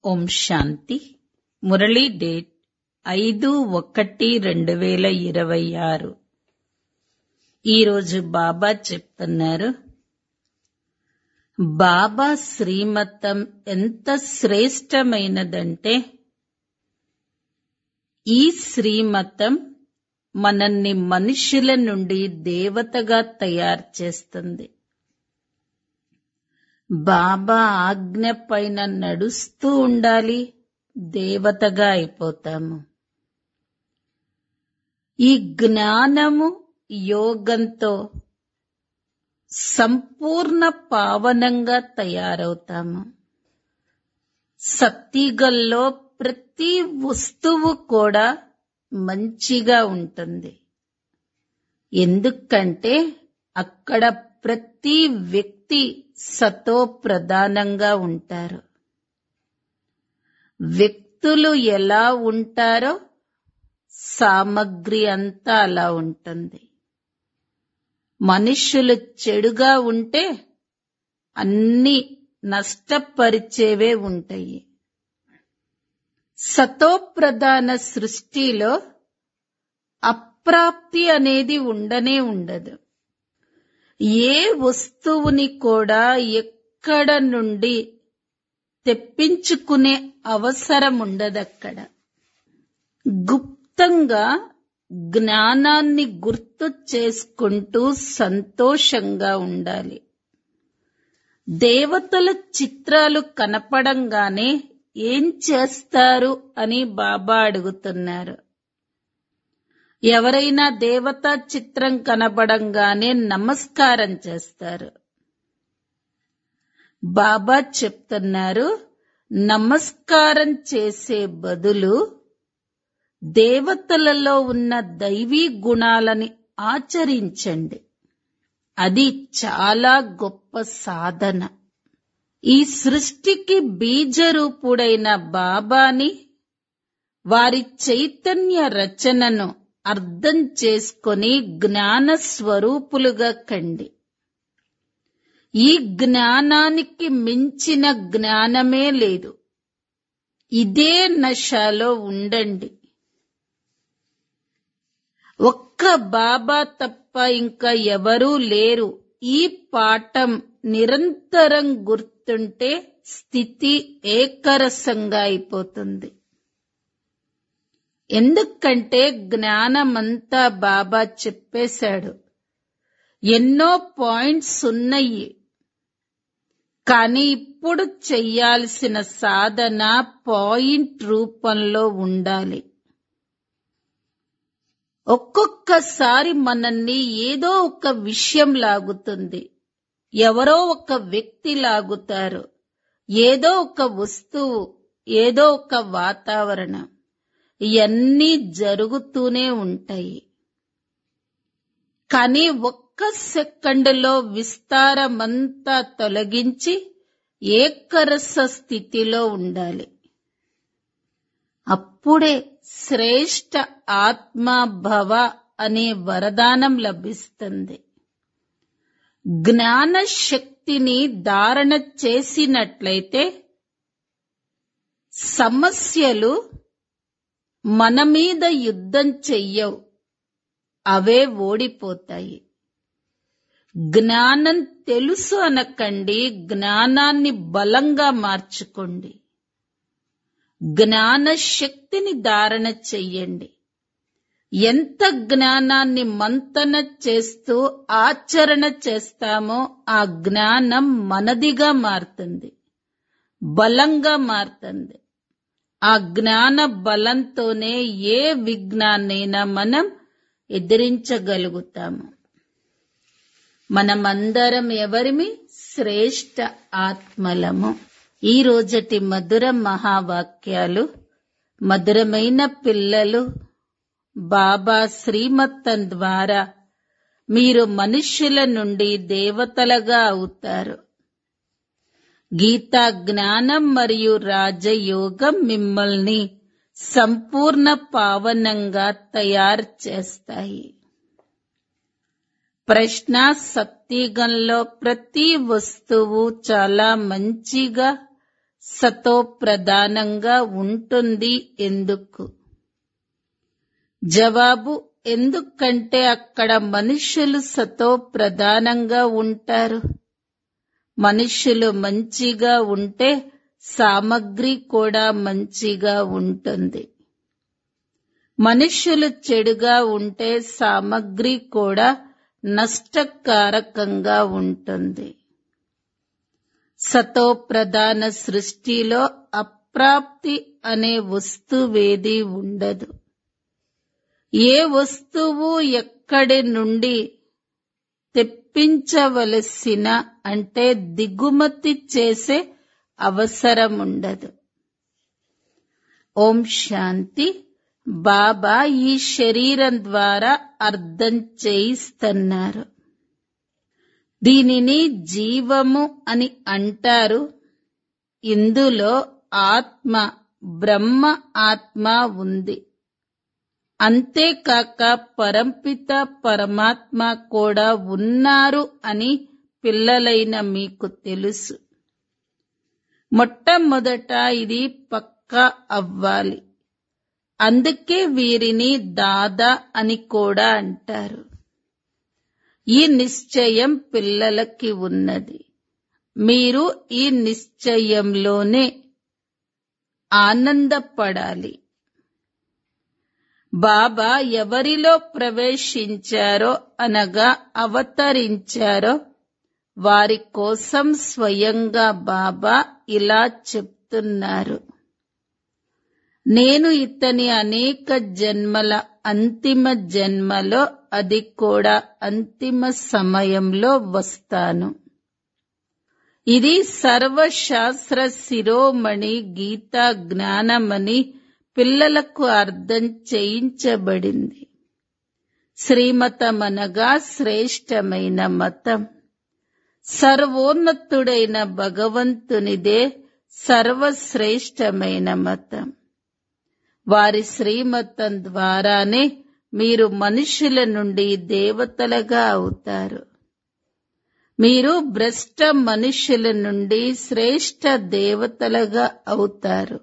ఓం శాంతి Murali date ఐదు ఒకటి రెండు వేల ఇరవై ఆరు ఈరోజు బాబా చెప్తున్నారు బాబా శ్రీమతం ఎంత శ్రేష్టమైనదంటే ఈ శ్రీమతం మనల్ని మనుషుల నుండి దేవతగా తయారు చేస్తుంది బాబా ఆజ్ఞ పైన నడుస్తూ ఉండాలి దేవతగా అయిపోతాము ఈ జ్ఞానము యోగంతో సంపూర్ణ పావనంగా తయారవుతాము సత్తిగల్లో ప్రతి వస్తువు కూడా మంచిగా ఉంటుంది ఎందుకంటే అక్కడ ప్రతి వ్యక్తి సతో ప్రధానంగా ఉంటారు వ్యక్తులు ఎలా ఉంటారో సామగ్రి అంతా అలా ఉంటుంది మనుష్యులు చెడుగా ఉంటే అన్ని నష్టపరిచేవే ఉంటాయి సతోప్రధాన సృష్టిలో అప్రాప్తి అనేది ఉండనే ఉండదు ఏ వస్తువుని కూడా ఎక్కడ నుండి తెప్పించుకునే అవసరం ఉండదక్కడ గుప్తంగా జ్ఞానాన్ని గుర్తు చేసుకుంటూ సంతోషంగా ఉండాలి దేవతల చిత్రాలు కనపడంగానే ఏం చేస్తారు అని బాబా అడుగుతున్నారు ఎవరైనా దేవతా చిత్రం కనబడంగానే నమస్కారం చేస్తారు బాబా చెప్తున్నారు నమస్కారం చేసే బదులు దేవతలలో ఉన్న దైవీ గుణాలని ఆచరించండి అది చాలా గొప్ప సాధన ఈ సృష్టికి బీజరూపుడైన బాబాని వారి చైతన్య రచనను అర్థం చేసుకొని జ్ఞాన స్వరూపులుగా కండి ఈ జ్ఞానానికి మించిన జ్ఞానమే లేదు ఇదే నశాలో ఉండండి ఒక్క బాబా తప్ప ఇంకా ఎవరూ లేరు ఈ పాఠం నిరంతరం గుర్తుంటే స్థితి ఏకరసంగా అయిపోతుంది ఎందుకంటే జ్ఞానమంతా బాబా చెప్పేశాడు ఎన్నో పాయింట్స్ ఉన్నాయి కానీ ఇప్పుడు చెయ్యాల్సిన సాధన పాయింట్ రూపంలో ఉండాలి ఒక్కొక్కసారి మనల్ని ఏదో ఒక విషయం లాగుతుంది ఎవరో ఒక వ్యక్తి లాగుతారు ఏదో ఒక వస్తువు ఏదో ఒక వాతావరణం ఇవన్నీ జరుగుతూనే ఉంటాయి కానీ ఒక్క సెకండులో విస్తారమంతా తొలగించి ఏకరస స్థితిలో ఉండాలి అప్పుడే శ్రేష్ట ఆత్మభవ అనే వరదానం లభిస్తుంది జ్ఞాన శక్తిని ధారణ చేసినట్లయితే సమస్యలు మన మీద యుద్ధం చెయ్యవు అవే ఓడిపోతాయి జ్ఞానం తెలుసు అనకండి జ్ఞానాన్ని బలంగా మార్చుకోండి జ్ఞాన శక్తిని ధారణ చెయ్యండి ఎంత జ్ఞానాన్ని మంతన చేస్తూ ఆచరణ చేస్తామో ఆ జ్ఞానం మనదిగా మారుతుంది బలంగా మారుతుంది ఆ జ్ఞాన బలంతోనే ఏ విఘ్నాన్నైనా మనం ఎదిరించగలుగుతాము మనమందరం ఎవరిమి శ్రేష్ట ఆత్మలము ఈ రోజటి మధుర మహావాక్యాలు మధురమైన పిల్లలు బాబా శ్రీమత్తం ద్వారా మీరు మనుష్యుల నుండి దేవతలుగా అవుతారు గీతా జ్ఞానం మరియు రాజయోగం మిమ్మల్ని సంపూర్ణ పావనంగా తయారు చేస్తాయి ప్రశ్న సత్యుగంలో ప్రతి వస్తువు చాలా మంచిగా సతో ప్రధానంగా ఉంటుంది ఎందుకు జవాబు ఎందుకంటే అక్కడ మనుషులు సతో ప్రధానంగా ఉంటారు మనుషులు మంచిగా ఉంటే సామగ్రి కూడా మంచిగా ఉంటుంది మనుషులు చెడుగా ఉంటే సామగ్రి కూడా నష్టకారకంగా ఉంటుంది సతో ప్రధాన సృష్టిలో అప్రాప్తి అనే వస్తువేది ఉండదు ఏ వస్తువు ఎక్కడి నుండి తెప్పించవలసిన అంటే దిగుమతి చేసే అవసరం ఉండదు ఓం శాంతి బాబా ఈ శరీరం ద్వారా అర్థం చేయిస్తున్నారు దీనిని జీవము అని అంటారు ఇందులో ఆత్మ బ్రహ్మ ఆత్మ ఉంది అంతేకాక పరంపిత పరమాత్మ కూడా ఉన్నారు అని పిల్లలైన మీకు తెలుసు మొట్టమొదట ఇది పక్కా అవ్వాలి అందుకే వీరిని దాదా అని కూడా అంటారు ఈ నిశ్చయం పిల్లలకి ఉన్నది మీరు ఈ నిశ్చయంలోనే ఆనందపడాలి బాబా ఎవరిలో ప్రవేశించారో అనగా అవతరించారో వారి కోసం స్వయంగా బాబా ఇలా చెప్తున్నారు నేను ఇతని అనేక జన్మల అంతిమ జన్మలో అది కూడా అంతిమ సమయంలో వస్తాను ఇది సర్వశాస్త్ర శిరోమణి గీతా జ్ఞానమని పిల్లలకు అర్థం చేయించబడింది శ్రీమతమనగా శ్రేష్టమైన మతం సర్వోన్నతుడైన భగవంతునిదే సర్వశ్రేష్టమైన మతం వారి శ్రీమతం ద్వారానే మీరు మనుషుల నుండి దేవతలుగా అవుతారు మీరు భ్రష్ట మనుషుల నుండి శ్రేష్ట దేవతలుగా అవుతారు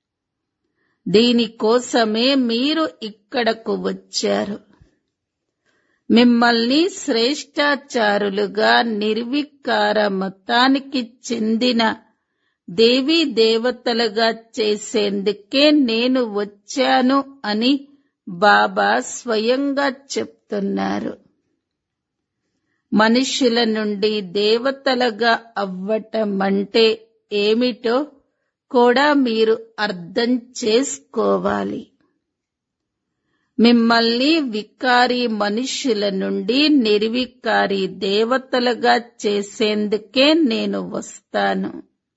దీనికోసమే మీరు ఇక్కడకు వచ్చారు మిమ్మల్ని శ్రేష్టాచారులుగా నిర్వికార మతానికి చెందిన దేవీ దేవతలుగా చేసేందుకే నేను వచ్చాను అని బాబా స్వయంగా చెప్తున్నారు మనుషుల నుండి దేవతలుగా అవ్వటం అంటే ఏమిటో కూడా మీరు అర్థం చేసుకోవాలి మిమ్మల్ని వికారి మనుషుల నుండి నిర్వికారి దేవతలుగా చేసేందుకే నేను వస్తాను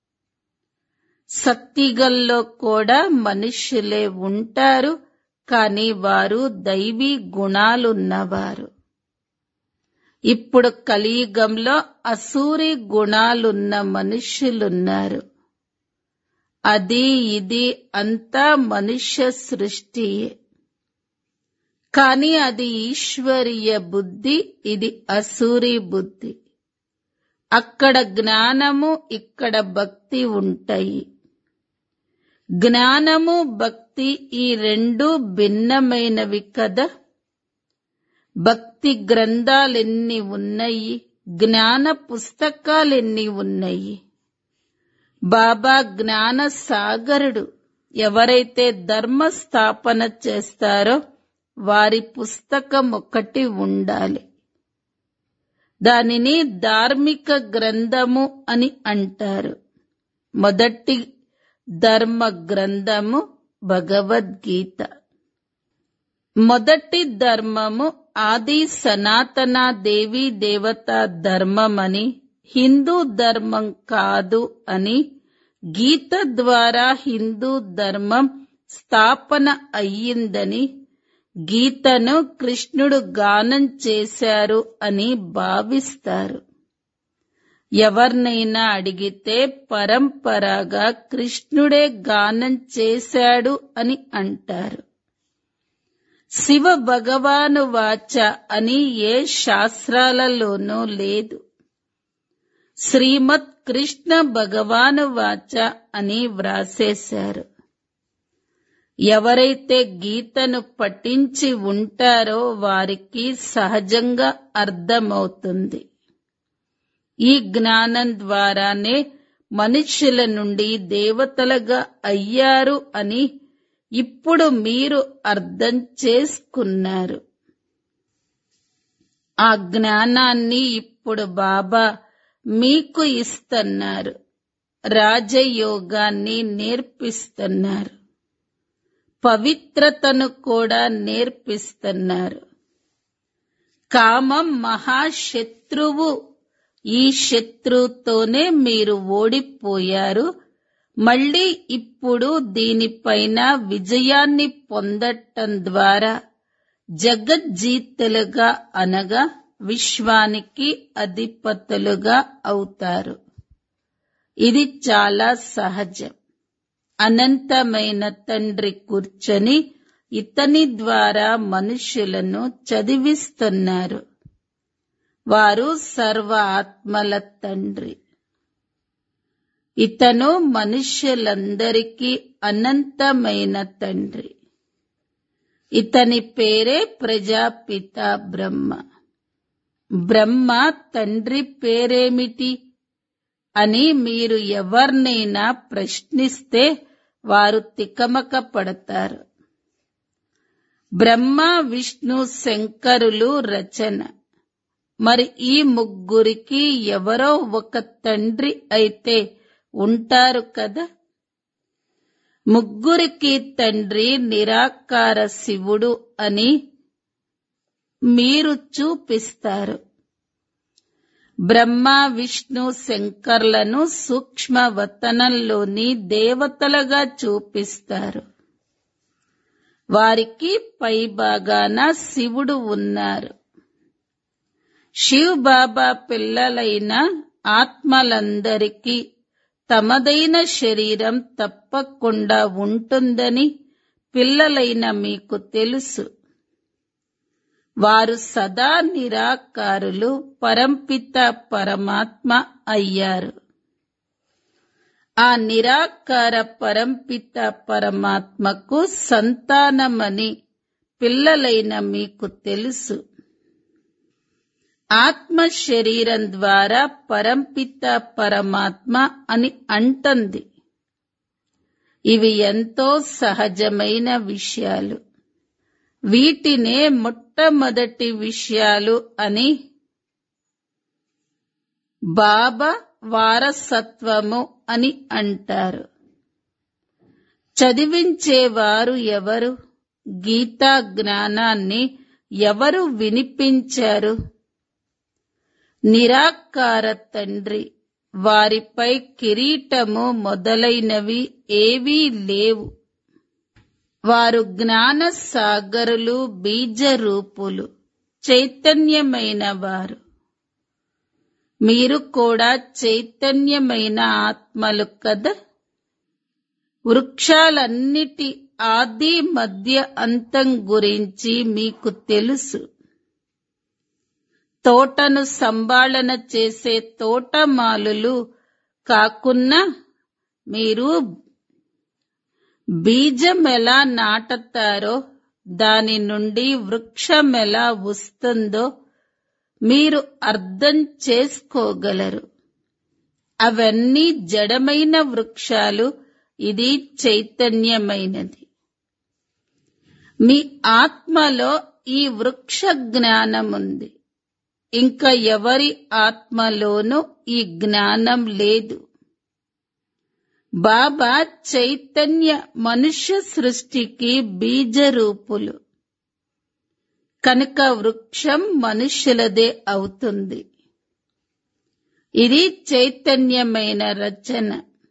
సత్తిగల్లో కూడా మనుష్యులే ఉంటారు కాని వారు దైవీ గుణాలున్నవారు ఇప్పుడు కలియుగంలో అసూరి గుణాలున్న మనుష్యులున్నారు అది ఇది అంతా మనుష్య సృష్టియే కాని అది ఈశ్వరీయ బుద్ధి ఇది అసూరి బుద్ధి అక్కడ జ్ఞానము ఇక్కడ భక్తి ఉంటాయి జ్ఞానము భక్తి ఈ రెండు భిన్నమైనవి కదా భక్తి గ్రంథాలెన్ని ఉన్నాయి జ్ఞాన పుస్తకాలెన్ని ఉన్నాయి బాబా జ్ఞాన సాగరుడు ఎవరైతే ధర్మ స్థాపన చేస్తారో వారి పుస్తకం ఒకటి ఉండాలి దానిని ధార్మిక గ్రంథము అని అంటారు మొదటి ధర్మ గ్రంథము భగవద్గీత మొదటి ధర్మము ఆది సనాతన దేవీ దేవత ధర్మమని హిందూ ధర్మం కాదు అని గీత ద్వారా హిందూ ధర్మం స్థాపన అయ్యిందని గీతను కృష్ణుడు గానం చేశారు అని భావిస్తారు ఎవరినైనా అడిగితే పరంపరగా కృష్ణుడే గానం చేశాడు అని అంటారు శివ భగవాను వాచ అని ఏ శాస్త్రాలలోనూ లేదు శ్రీమద్ కృష్ణ భగవాను వాచ అని వ్రాసేశారు ఎవరైతే గీతను పఠించి ఉంటారో వారికి సహజంగా అర్థమవుతుంది ఈ జ్ఞానం ద్వారానే మనుష్యుల నుండి దేవతలుగా అయ్యారు అని ఇప్పుడు మీరు అర్థం చేసుకున్నారు ఆ జ్ఞానాన్ని ఇప్పుడు బాబా మీకు ఇస్తున్నారు రాజయోగాన్ని నేర్పిస్తున్నారు పవిత్రతను కూడా నేర్పిస్తున్నారు కామం మహాశత్రువు ఈ శత్రువుతోనే మీరు ఓడిపోయారు మళ్ళీ ఇప్పుడు దీనిపైన విజయాన్ని పొందటం ద్వారా జగజ్జీతులుగా అనగా విశ్వానికి అధిపతులుగా అవుతారు ఇది చాలా సహజం అనంతమైన తండ్రి కూర్చొని ఇతని ద్వారా మనుషులను చదివిస్తున్నారు వారు సర్వ ఆత్మల తండ్రి ఇతను మనుష్యులందరికీ అనంతమైన తండ్రి ఇతని పేరే ప్రజాపిత బ్రహ్మ బ్రహ్మ తండ్రి పేరేమిటి అని మీరు ఎవరినైనా ప్రశ్నిస్తే వారు తికమక పడతారు బ్రహ్మ విష్ణు శంకరులు రచన మరి ఈ ముగ్గురికి ఎవరో ఒక తండ్రి అయితే ఉంటారు కదా ముగ్గురికి తండ్రి నిరాకార శివుడు అని మీరు చూపిస్తారు బ్రహ్మ విష్ణు శంకర్లను సూక్ష్మ వతనంలోని దేవతలుగా చూపిస్తారు వారికి పైభాగాన శివుడు ఉన్నారు శివ్ బాబా పిల్లలైన ఆత్మలందరికీ తమదైన శరీరం తప్పకుండా ఉంటుందని పిల్లలైన మీకు తెలుసు వారు సదా నిరాకారులు పరంపిత పరమాత్మ అయ్యారు ఆ నిరాకార పరంపిత పరమాత్మకు సంతానమని పిల్లలైన మీకు తెలుసు ఆత్మ శరీరం ద్వారా పరంపిత పరమాత్మ అని అంటుంది ఇవి ఎంతో సహజమైన విషయాలు వీటినే మొట్టమొదటి విషయాలు అని బాబా వారసత్వము అని అంటారు చదివించేవారు ఎవరు గీతా జ్ఞానాన్ని ఎవరు వినిపించారు నిరాకార తండ్రి వారిపై కిరీటము మొదలైనవి ఏవీ లేవు వారు జ్ఞాన సాగరులు బీజరూపులు చైతన్యమైన వారు మీరు కూడా చైతన్యమైన ఆత్మలు కదా వృక్షాలన్నిటి ఆది మధ్య అంతం గురించి మీకు తెలుసు తోటను సంభాళన చేసే తోటమాలులు కాకున్నా మీరు బీజం ఎలా నాటతారో దాని నుండి వృక్షం ఎలా వస్తుందో మీరు అర్థం చేసుకోగలరు అవన్నీ జడమైన వృక్షాలు ఇది చైతన్యమైనది మీ ఆత్మలో ఈ వృక్ష జ్ఞానం ఉంది ఇంకా ఎవరి ఆత్మలోనూ ఈ జ్ఞానం లేదు బాబా చైతన్య మనుష్య సృష్టికి బీజరూపులు కనుక వృక్షం మనుష్యులదే అవుతుంది ఇది చైతన్యమైన రచన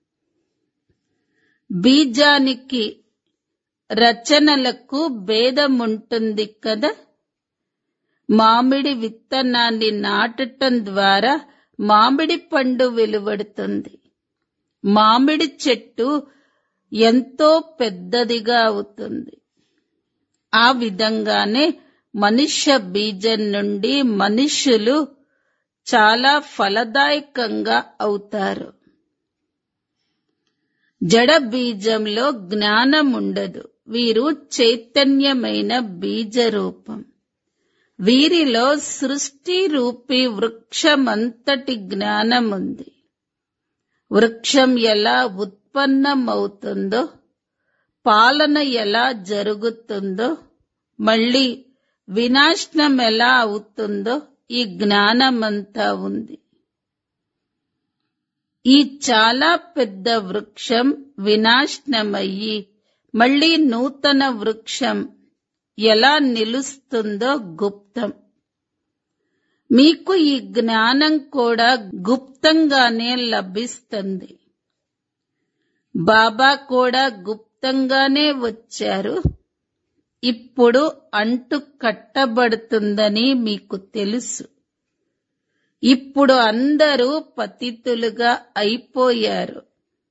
బీజానికి రచనలకు భేదముంటుంది కదా మామిడి విత్తనాన్ని నాటటం ద్వారా మామిడి పండు వెలువడుతుంది మామిడి చెట్టు ఎంతో పెద్దదిగా అవుతుంది ఆ విధంగానే మనుష్య బీజం నుండి మనుష్యులు చాలా ఫలదాయకంగా అవుతారు జడ బీజంలో జ్ఞానం ఉండదు వీరు చైతన్యమైన బీజ రూపం వీరిలో సృష్టి రూపి వృక్షమంతటి జ్ఞానం ఉంది వృక్షం ఎలా ఉత్పన్నమవుతుందో పాలన ఎలా జరుగుతుందో మళ్ళీ వినాశనం ఎలా అవుతుందో ఈ జ్ఞానమంతా ఉంది ఈ చాలా పెద్ద వృక్షం వినాశనమయ్యి మళ్ళీ నూతన వృక్షం ఎలా నిలుస్తుందో గుప్తం మీకు ఈ జ్ఞానం కూడా గుప్తంగానే లభిస్తుంది బాబా కూడా గుప్తంగానే వచ్చారు ఇప్పుడు అంటు కట్టబడుతుందని మీకు తెలుసు ఇప్పుడు అందరూ పతితులుగా అయిపోయారు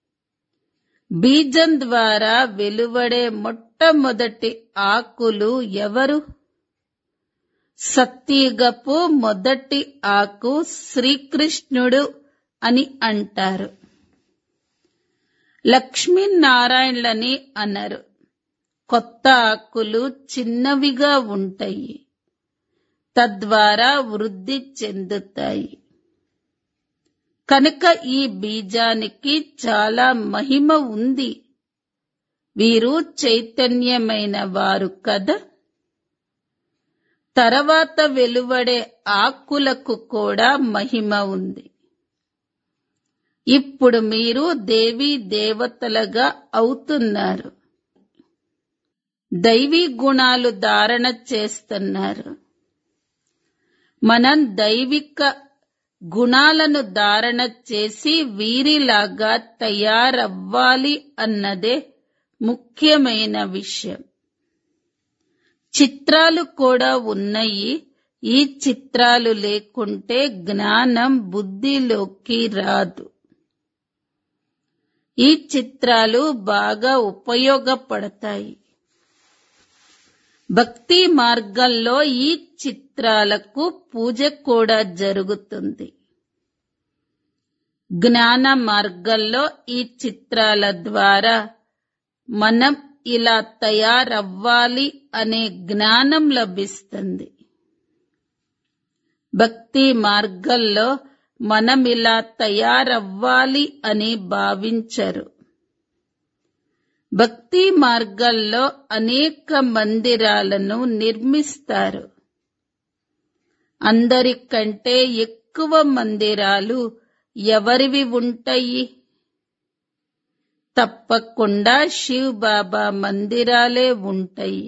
బీజం ద్వారా వెలువడే మొట్టమొదటి ఆకులు ఎవరు సత్యగపు మొదటి ఆకు శ్రీకృష్ణుడు అని అంటారు లక్ష్మీనారాయణలని అనరు కొత్త ఆకులు చిన్నవిగా ఉంటాయి తద్వారా వృద్ధి చెందుతాయి కనుక ఈ బీజానికి చాలా మహిమ ఉంది వీరు చైతన్యమైన వారు కదా తర్వాత వెలువడే ఆకులకు కూడా మహిమ ఉంది ఇప్పుడు మీరు దేవీ దేవతలుగా అవుతున్నారు దైవీ గుణాలు ధారణ చేస్తున్నారు మనం దైవిక గుణాలను ధారణ చేసి వీరిలాగా తయారవ్వాలి అన్నదే ముఖ్యమైన విషయం చిత్రాలు కూడా ఉన్నాయి ఈ చిత్రాలు లేకుంటే జ్ఞానం బుద్ధిలోకి రాదు ఈ చిత్రాలు బాగా ఉపయోగపడతాయి భక్తి మార్గంలో ఈ చిత్రాలకు పూజ కూడా జరుగుతుంది జ్ఞాన మార్గంలో ఈ చిత్రాల ద్వారా మనం ఇలా తయారవ్వాలి అనే జ్ఞానం లభిస్తుంది భక్తి మార్గంలో మనం ఇలా తయారవ్వాలి అని భావించరు భక్తి మార్గాల్లో అనేక మందిరాలను నిర్మిస్తారు అందరికంటే ఎక్కువ మందిరాలు ఎవరివి ఉంటాయి తప్పకుండా శివ్ బాబా మందిరాలే ఉంటాయి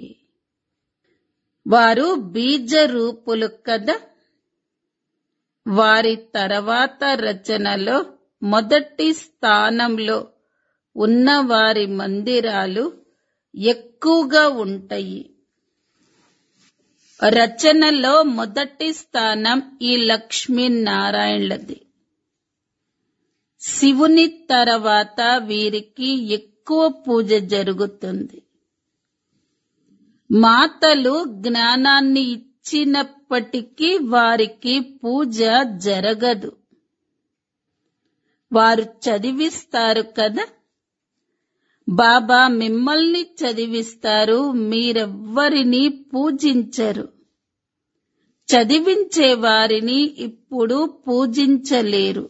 వారు బీజ రూపులు కదా వారి తర్వాత రచనలో మొదటి స్థానంలో ఉన్న వారి మందిరాలు ఎక్కువగా ఉంటాయి రచనలో మొదటి స్థానం ఈ లక్ష్మీనారాయణలది శివుని తర్వాత వీరికి ఎక్కువ పూజ జరుగుతుంది మాతలు జ్ఞానాన్ని ఇచ్చినప్పటికీ వారికి పూజ జరగదు వారు చదివిస్తారు కదా బాబా మిమ్మల్ని చదివిస్తారు మీరెవ్వరిని పూజించరు చదివించే వారిని ఇప్పుడు పూజించలేరు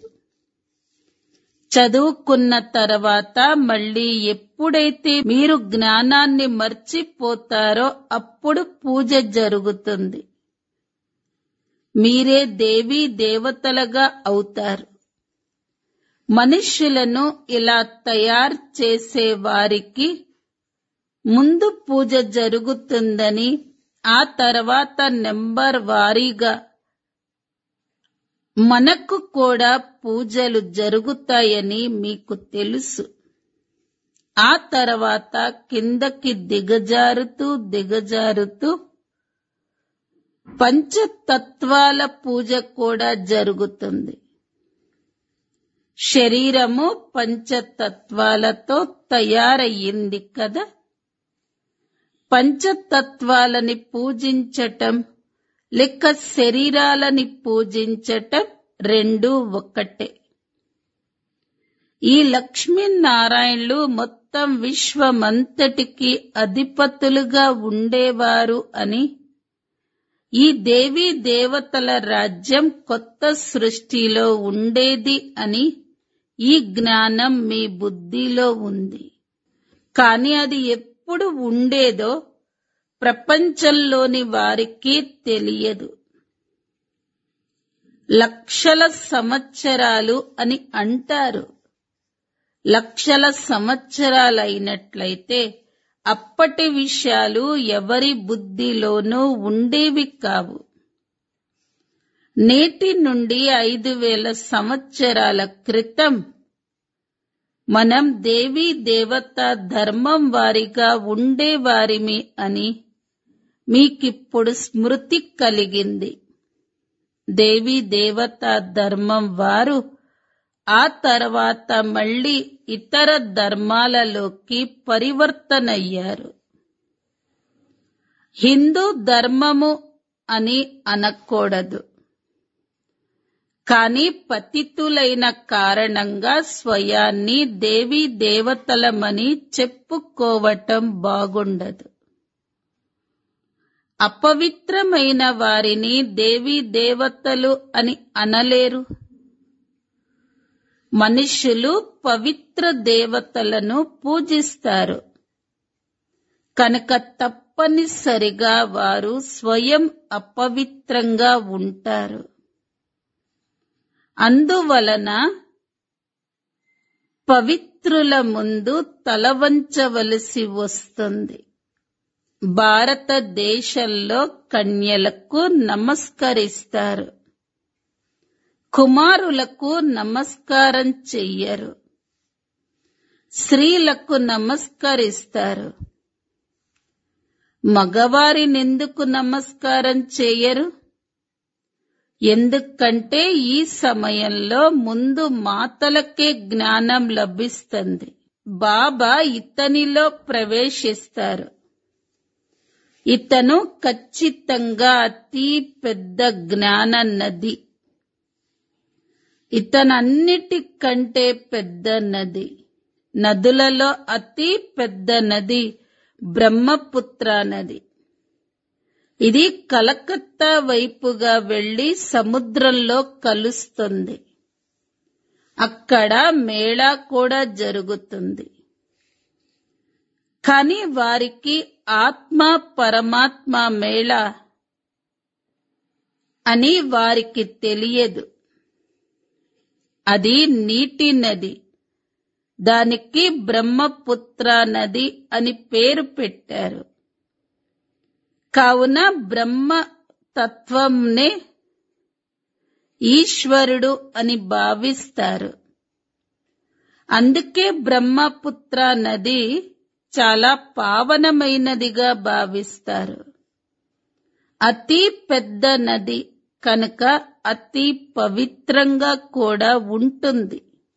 చదువుకున్న తర్వాత మళ్ళీ ఎప్పుడైతే మీరు జ్ఞానాన్ని మర్చిపోతారో అప్పుడు పూజ జరుగుతుంది మీరే దేవీ దేవతలుగా అవుతారు మనుష్యులను ఇలా తయారు చేసే వారికి ముందు పూజ జరుగుతుందని ఆ తర్వాత నెంబర్ వారీగా మనకు కూడా పూజలు జరుగుతాయని మీకు తెలుసు ఆ తర్వాత కిందకి దిగజారుతూ దిగజారుతూ పంచతత్వాల పూజ కూడా జరుగుతుంది శరీరము పంచతత్వాలతో తయారయ్యింది కదా పంచతత్వాలని పూజించటం లెక్క శరీరాలని పూజించటం రెండు ఒక్కటే ఈ లక్ష్మీనారాయణులు మొత్తం విశ్వమంతటికి అధిపతులుగా ఉండేవారు అని ఈ దేవీ దేవతల రాజ్యం కొత్త సృష్టిలో ఉండేది అని ఈ జ్ఞానం మీ బుద్ధిలో ఉంది కానీ అది ఎప్పుడు ఉండేదో ప్రపంచంలోని వారికి తెలియదు లక్షల సంవత్సరాలు అని అంటారు లక్షల సంవత్సరాలైనట్లయితే అప్పటి విషయాలు ఎవరి బుద్ధిలోనూ ఉండేవి కావు నేటి నుండి ఐదు వేల సంవత్సరాల క్రితం మనం దేవీ దేవత ధర్మం వారిగా ఉండేవారిమి అని మీకిప్పుడు స్మృతి కలిగింది దేవీ దేవత ధర్మం వారు ఆ తర్వాత మళ్ళీ ఇతర ధర్మాలలోకి పరివర్తనయ్యారు హిందూ ధర్మము అని అనకూడదు కానీ పతితులైన కారణంగా స్వయాన్ని దేవీ దేవతలమని చెప్పుకోవటం బాగుండదు అపవిత్రమైన వారిని దేవీ దేవతలు అని అనలేరు మనుషులు పవిత్ర దేవతలను పూజిస్తారు కనుక తప్పనిసరిగా వారు స్వయం అపవిత్రంగా ఉంటారు అందువలన పవిత్రుల ముందు తలవంచవలసి వస్తుంది భారతదేశంలో కన్యలకు నమస్కరిస్తారు కుమారులకు నమస్కారం చెయ్యరు స్త్రీలకు నమస్కరిస్తారు మగవారినెందుకు నమస్కారం చేయరు ఎందుకంటే ఈ సమయంలో ముందు మాతలకే జ్ఞానం లభిస్తుంది బాబా ఇతనిలో ప్రవేశిస్తారు ఇతను ఖచ్చితంగా అతి పెద్ద జ్ఞాన నది ఇతనన్నిటికంటే పెద్ద నది నదులలో అతి పెద్ద నది బ్రహ్మపుత్ర నది ఇది కలకత్తా వైపుగా వెళ్లి సముద్రంలో కలుస్తుంది అక్కడ మేళా కూడా జరుగుతుంది కానీ వారికి ఆత్మ పరమాత్మ మేళ అని వారికి తెలియదు అది నీటి నది దానికి బ్రహ్మపుత్ర నది అని పేరు పెట్టారు కావున బ్రహ్మ తత్వంనే ఈశ్వరుడు అని భావిస్తారు అందుకే బ్రహ్మపుత్ర నది చాలా పావనమైనదిగా భావిస్తారు అతి పెద్ద నది కనుక అతి పవిత్రంగా కూడా ఉంటుంది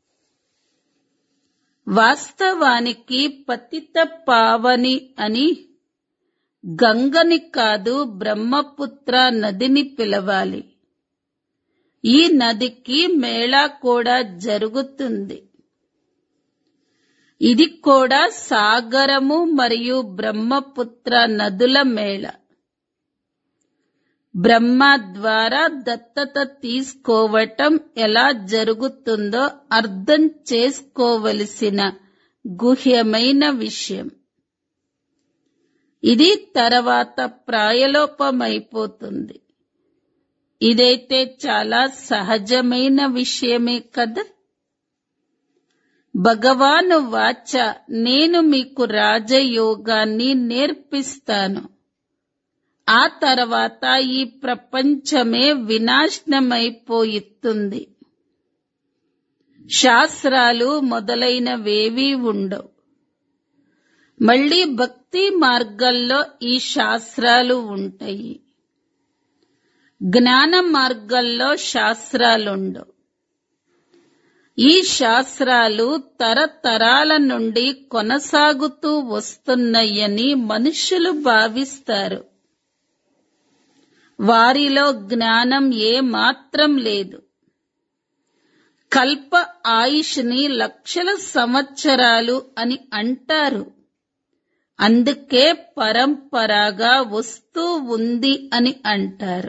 వాస్తవానికి పతిత పావని అని గంగని కాదు బ్రహ్మపుత్ర నదిని పిలవాలి ఈ నదికి మేళా కూడా జరుగుతుంది ఇది కూడా సాగరము మరియు బ్రహ్మపుత్ర నదుల మేళ బ్రహ్మ ద్వారా దత్తత తీసుకోవటం ఎలా జరుగుతుందో అర్థం చేసుకోవలసిన గుహ్యమైన విషయం ఇది తర్వాత ప్రాయలోపమైపోతుంది ఇదైతే చాలా సహజమైన విషయమే కదా భగవాను వాచ నేను మీకు రాజయోగాన్ని నేర్పిస్తాను ఆ తర్వాత ఈ ప్రపంచమే వినాశనమైపోయిస్తుంది శాస్త్రాలు మొదలైనవేవీ ఉండవు మళ్ళీ భక్తి మార్గంలో ఈ శాస్త్రాలు ఉంటాయి జ్ఞాన మార్గంలో శాస్త్రాలుండవు ఈ శాస్త్రాలు తరతరాల నుండి కొనసాగుతూ వస్తున్నాయని మనుషులు భావిస్తారు వారిలో జ్ఞానం ఏ మాత్రం లేదు కల్ప ఆయుష్ని లక్షల సంవత్సరాలు అని అంటారు అందుకే పరంపరగా వస్తూ ఉంది అని అంటారు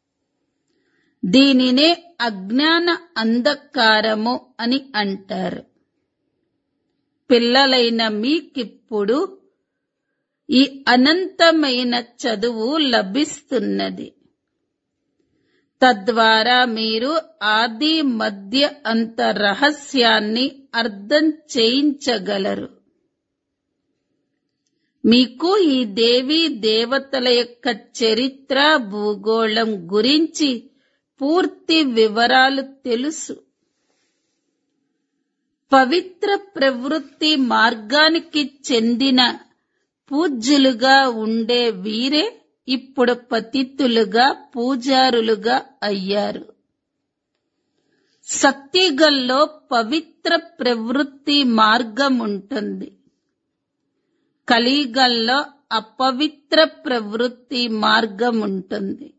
దీనినే అజ్ఞాన అంధకారము అని అంటారు పిల్లలైన మీకిప్పుడు ఈ అనంతమైన చదువు లభిస్తున్నది తద్వారా మీరు ఆది మధ్య అంత రహస్యాన్ని అర్థం చేయించగలరు మీకు ఈ దేవీ దేవతల యొక్క చరిత్ర భూగోళం గురించి పూర్తి వివరాలు తెలుసు పవిత్ర ప్రవృత్తి మార్గానికి చెందిన పూజ్యులుగా ఉండే వీరే ఇప్పుడు పతితులుగా పూజారులుగా అయ్యారు సత్తిగల్లో పవిత్ర ప్రవృత్తి మార్గం ఉంటుంది కలిగల్లో అపవిత్ర ప్రవృత్తి మార్గం ఉంటుంది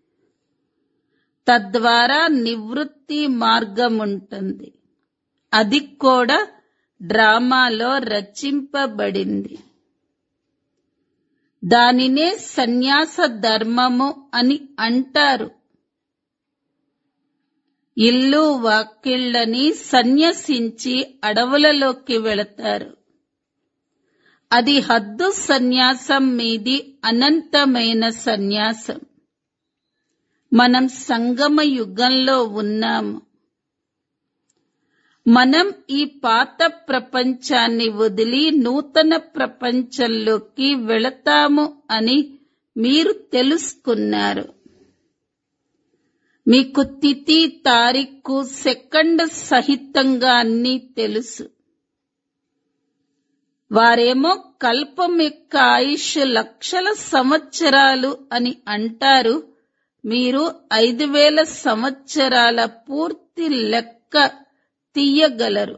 తద్వారా నివృత్తి మార్గం ఉంటుంది అది కూడా డ్రామాలో రచింపబడింది దానినే సన్యాస ధర్మము అని అంటారు ఇల్లు వాకిళ్ళని సన్యసించి అడవులలోకి వెళతారు అది హద్దు సన్యాసం మీది అనంతమైన సన్యాసం మనం సంగమ యుగంలో ఉన్నాము మనం ఈ పాత ప్రపంచాన్ని వదిలి నూతన ప్రపంచంలోకి వెళతాము అని మీరు తెలుసుకున్నారు మీకు తిథి తారీఖు సెకండ్ సహితంగా అన్నీ తెలుసు వారేమో కల్పం యొక్క ఆయుష్ లక్షల సంవత్సరాలు అని అంటారు మీరు ఐదు వేల సంవత్సరాల పూర్తి లెక్క తీయగలరు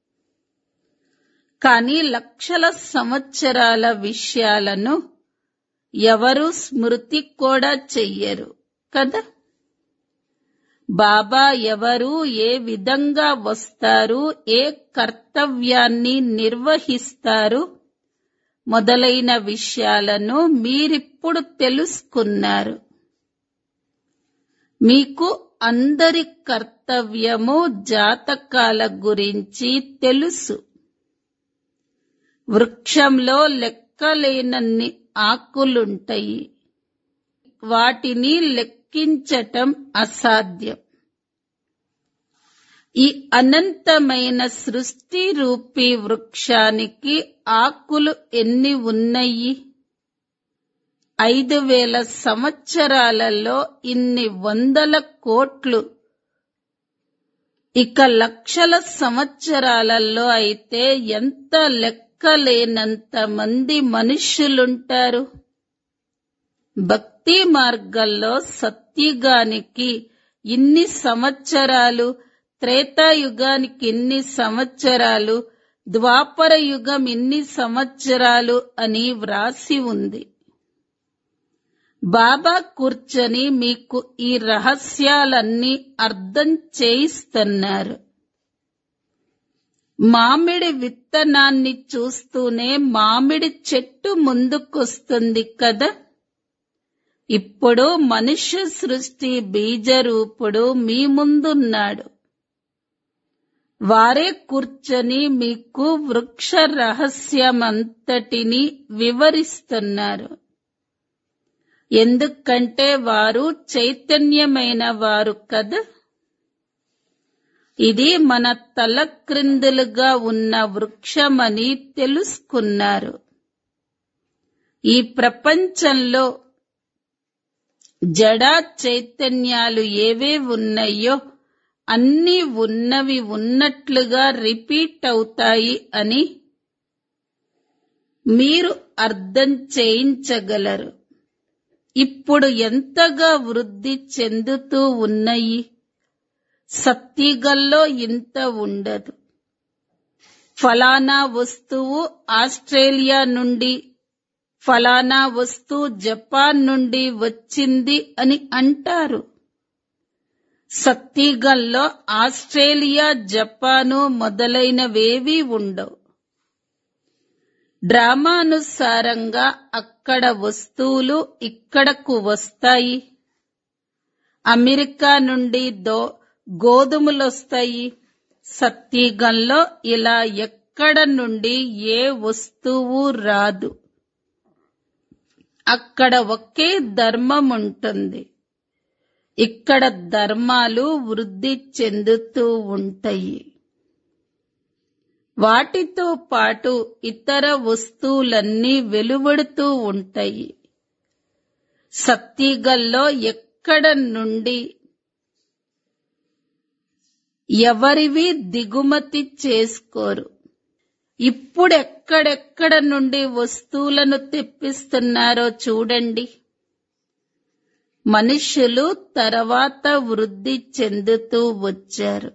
కానీ లక్షల సంవత్సరాల విషయాలను ఎవరు స్మృతి కూడా చెయ్యరు కదా బాబా ఎవరు ఏ విధంగా వస్తారు ఏ కర్తవ్యాన్ని నిర్వహిస్తారు మొదలైన విషయాలను మీరిప్పుడు తెలుసుకున్నారు మీకు అందరి కర్తవ్యము జాతకాల గురించి తెలుసు వృక్షంలో లెక్కలేనన్ని ఆకులుంటాయి వాటిని లెక్కించటం అసాధ్యం ఈ అనంతమైన సృష్టి రూపీ వృక్షానికి ఆకులు ఎన్ని ఉన్నాయి ఐదు వేల సంవత్సరాలలో ఇన్ని వందల కోట్లు ఇక లక్షల సంవత్సరాలలో అయితే ఎంత లెక్కలేనంత మంది మనుష్యులుంటారు భక్తి మార్గంలో సత్యుగానికి ఇన్ని సంవత్సరాలు త్రేతాయుగానికి ఇన్ని సంవత్సరాలు ద్వాపర యుగం ఇన్ని సంవత్సరాలు అని వ్రాసి ఉంది బాబా కూర్చొని మీకు ఈ రహస్యాలన్నీ అర్థం చేయిస్తున్నారు మామిడి విత్తనాన్ని చూస్తూనే మామిడి చెట్టు ముందుకొస్తుంది కదా ఇప్పుడు మనుష్య సృష్టి బీజరూపుడు మీ ముందున్నాడు వారే కూర్చొని మీకు వృక్ష రహస్యమంతటిని వివరిస్తున్నారు ఎందుకంటే వారు చైతన్యమైన వారు కదా ఇది మన తల క్రిందులుగా ఉన్న వృక్షమని తెలుసుకున్నారు ఈ ప్రపంచంలో జడా చైతన్యాలు ఏవే ఉన్నాయో అన్ని ఉన్నవి ఉన్నట్లుగా రిపీట్ అవుతాయి అని మీరు అర్థం చేయించగలరు ఇప్పుడు ఎంతగా వృద్ధి చెందుతూ ఉన్నాయి సత్తిగల్లో ఇంత ఉండదు ఫలానా వస్తువు ఆస్ట్రేలియా నుండి ఫలానా వస్తువు జపాన్ నుండి వచ్చింది అని అంటారు సత్తిగల్లో ఆస్ట్రేలియా జపాను మొదలైనవేవీ ఉండవు డ్రామానుసారంగా అక్కడ వస్తువులు ఇక్కడకు వస్తాయి అమెరికా నుండి దో గోధుమలొస్తాయి సత్యగంలో ఇలా ఎక్కడ నుండి ఏ వస్తువు రాదు అక్కడ ఒకే ధర్మం ఉంటుంది ఇక్కడ ధర్మాలు వృద్ధి చెందుతూ ఉంటాయి వాటితో పాటు ఇతర వస్తువులన్నీ వెలువడుతూ ఉంటాయి సత్తిగల్లో ఎక్కడ నుండి ఎవరివి దిగుమతి చేసుకోరు ఇప్పుడెక్కడెక్కడ నుండి వస్తువులను తెప్పిస్తున్నారో చూడండి మనుషులు తర్వాత వృద్ధి చెందుతూ వచ్చారు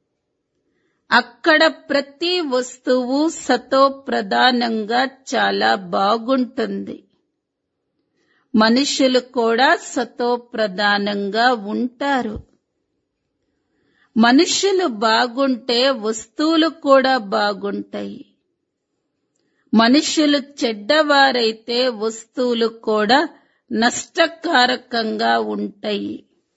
అక్కడ ప్రతి వస్తువు సతో ప్రధానంగా చాలా బాగుంటుంది మనుషులు కూడా సతో ప్రధానంగా ఉంటారు మనుషులు బాగుంటే వస్తువులు కూడా బాగుంటాయి మనుషులు చెడ్డవారైతే వస్తువులు కూడా నష్టకారకంగా ఉంటాయి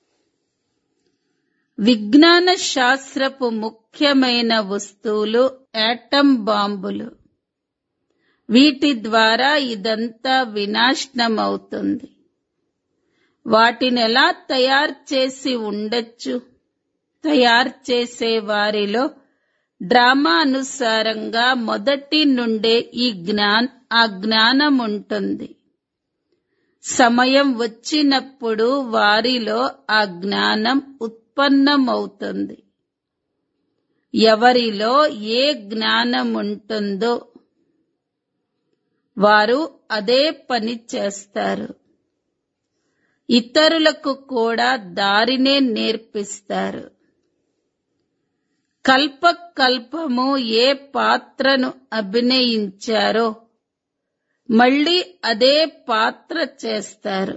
విజ్ఞాన శాస్త్రపు ముఖ్యమైన వస్తువులు యాటం బాంబులు వీటి ద్వారా ఇదంతా వినాశనమవుతుంది వాటిని ఎలా తయారు చేసి ఉండొచ్చు తయారు చేసే వారిలో డ్రామా అనుసారంగా మొదటి నుండే ఈ జ్ఞాన్ ఆ జ్ఞానం ఉంటుంది సమయం వచ్చినప్పుడు వారిలో ఆ జ్ఞానం ఉత్పన్నమవుతుంది ఎవరిలో ఏ జ్ఞానం ఉంటుందో వారు అదే పని చేస్తారు ఇతరులకు కూడా దారినే నేర్పిస్తారు కల్పకల్పము ఏ పాత్రను అభినయించారో మళ్ళీ అదే పాత్ర చేస్తారు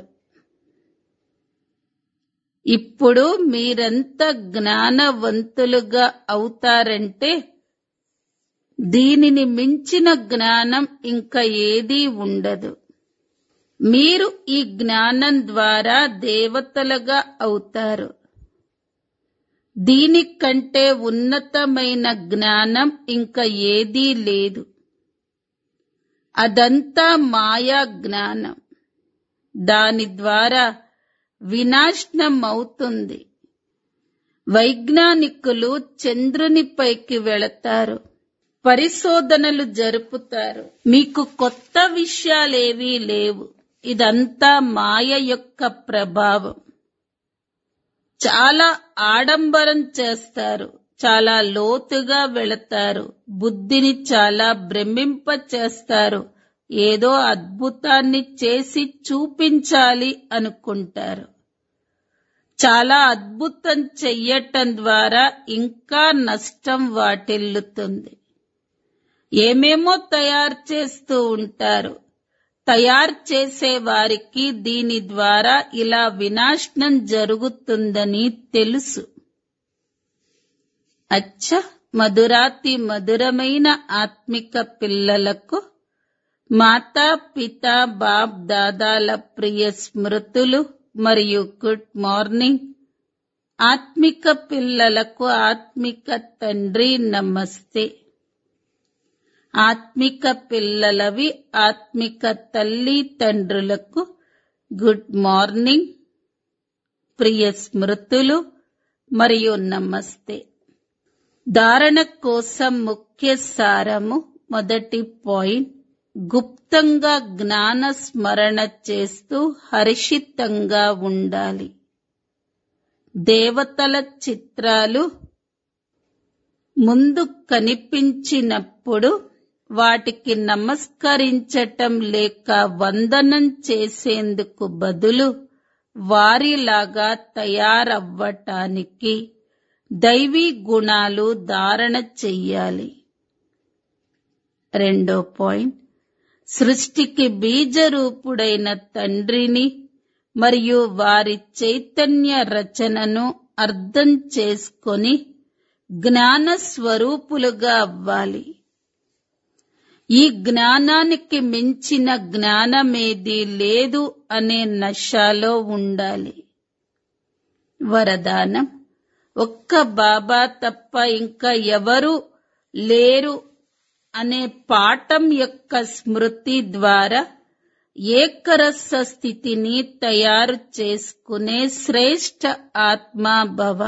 ఇప్పుడు మీరెంత జ్ఞానవంతులుగా అవుతారంటే దీనిని మించిన జ్ఞానం ఇంకా ఏదీ ఉండదు మీరు ఈ జ్ఞానం ద్వారా దేవతలుగా అవుతారు దీనికంటే ఉన్నతమైన జ్ఞానం ఇంకా ఏదీ లేదు అదంతా మాయా జ్ఞానం దాని ద్వారా వినాశనం అవుతుంది వైజ్ఞానికులు చంద్రునిపైకి వెళతారు పరిశోధనలు జరుపుతారు మీకు కొత్త విషయాలేవీ లేవు ఇదంతా మాయ యొక్క ప్రభావం చాలా ఆడంబరం చేస్తారు చాలా లోతుగా వెళతారు బుద్ధిని చాలా భ్రమింప చేస్తారు ఏదో అద్భుతాన్ని చేసి చూపించాలి అనుకుంటారు చాలా అద్భుతం చెయ్యటం ద్వారా ఇంకా నష్టం వాటిల్లుతుంది ఏమేమో తయారు చేస్తూ ఉంటారు తయారు చేసే వారికి దీని ద్వారా ఇలా వినాశనం జరుగుతుందని తెలుసు అచ్చ మధురాతి మధురమైన ఆత్మిక పిల్లలకు మాతా పిత బాప్ దాదాల ప్రియ స్మృతులు మరియు గుడ్ మార్నింగ్ ఆత్మిక పిల్లలకు ఆత్మిక తండ్రి నమస్తే ఆత్మిక పిల్లలవి ఆత్మిక తల్లి తండ్రులకు గుడ్ మార్నింగ్ ప్రియ స్మృతులు మరియు నమస్తే ధారణ కోసం ముఖ్య సారము మొదటి పాయింట్ గుప్తంగా జ్ఞాన స్మరణ చేస్తూ హర్షితంగా ఉండాలి దేవతల చిత్రాలు ముందు కనిపించినప్పుడు వాటికి నమస్కరించటం లేక వందనం చేసేందుకు బదులు వారిలాగా తయారవ్వటానికి దైవీ గుణాలు ధారణ చెయ్యాలి రెండో పాయింట్ సృష్టికి బీజరూపుడైన తండ్రిని మరియు వారి చైతన్య రచనను అర్థం చేసుకొని జ్ఞాన స్వరూపులుగా అవ్వాలి ఈ జ్ఞానానికి మించిన జ్ఞానమేది లేదు అనే నశాలో ఉండాలి వరదానం ఒక్క బాబా తప్ప ఇంకా ఎవరు లేరు అనే పాఠం యొక్క స్మృతి ద్వారా ఏకరస స్థితిని తయారు చేసుకునే శ్రేష్ఠ ఆత్మాభవ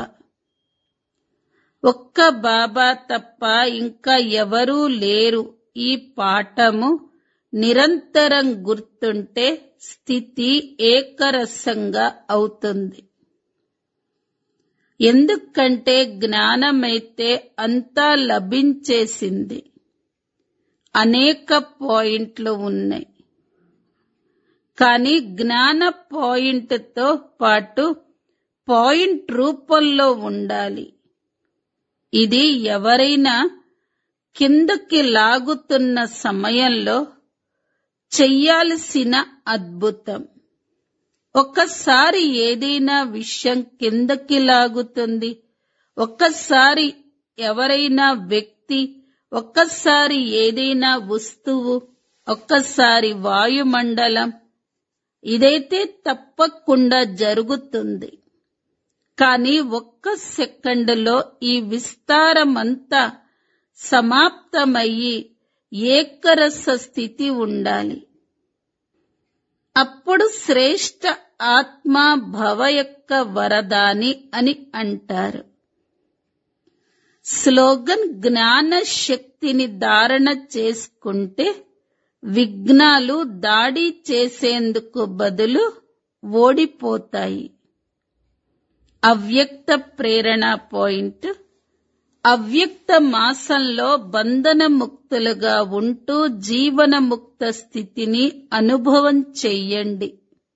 ఒక్క బాబా తప్ప ఇంకా ఎవరూ లేరు ఈ పాఠము నిరంతరం గుర్తుంటే స్థితి ఏకరసంగా అవుతుంది ఎందుకంటే జ్ఞానమైతే అంతా లభించేసింది అనేక పాయింట్లు ఉన్నాయి కానీ జ్ఞాన పాయింట్తో పాటు పాయింట్ రూపంలో ఉండాలి ఇది ఎవరైనా కిందకి లాగుతున్న సమయంలో చెయ్యాల్సిన అద్భుతం ఒక్కసారి ఏదైనా విషయం కిందకి లాగుతుంది ఒక్కసారి ఎవరైనా వ్యక్తి ఒక్కసారి ఏదైనా వస్తువు ఒక్కసారి వాయుమండలం ఇదైతే తప్పకుండా జరుగుతుంది కానీ ఒక్క సెకండులో ఈ విస్తారమంతా సమాప్తమయ్యి ఏకరస స్థితి ఉండాలి అప్పుడు శ్రేష్ఠ ఆత్మ భవ యొక్క వరదాని అని అంటారు స్లోగన్ జ్ఞాన శక్తిని ధారణ చేసుకుంటే విఘ్నాలు దాడి చేసేందుకు బదులు ఓడిపోతాయి అవ్యక్త ప్రేరణ పాయింట్ అవ్యక్త మాసంలో బంధన ముక్తులుగా ఉంటూ జీవన ముక్త స్థితిని అనుభవం చెయ్యండి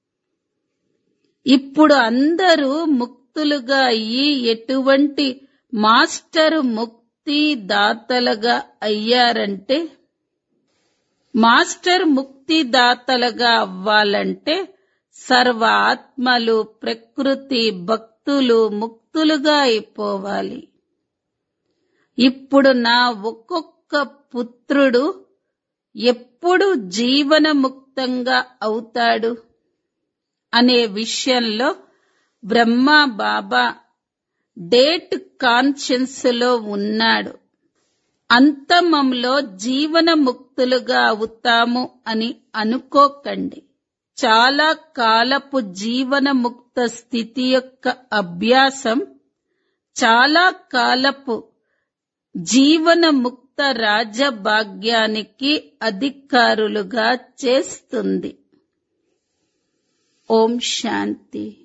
ఇప్పుడు అందరూ ముక్తులుగా అయ్యి ఎటువంటి మాస్టరు ముక్తి దాతలుగా అయ్యారంటే మాస్టర్ ముక్తి దాతలుగా అవ్వాలంటే సర్వ ఆత్మలు ప్రకృతి భక్తులు ముక్తులుగా అయిపోవాలి ఇప్పుడు నా ఒక్కొక్క పుత్రుడు ఎప్పుడు జీవనముక్తంగా అవుతాడు అనే విషయంలో బ్రహ్మ బాబా డేట్ కాన్షియన్స్ లో ఉన్నాడు అంతమంలో జీవనముక్తులుగా అవుతాము అని అనుకోకండి చాలా కాలపు జీవనముక్త స్థితి యొక్క అభ్యాసం చాలా కాలపు జీవన ముక్త రాజభాగ్యానికి అధికారులుగా చేస్తుంది ఓం శాంతి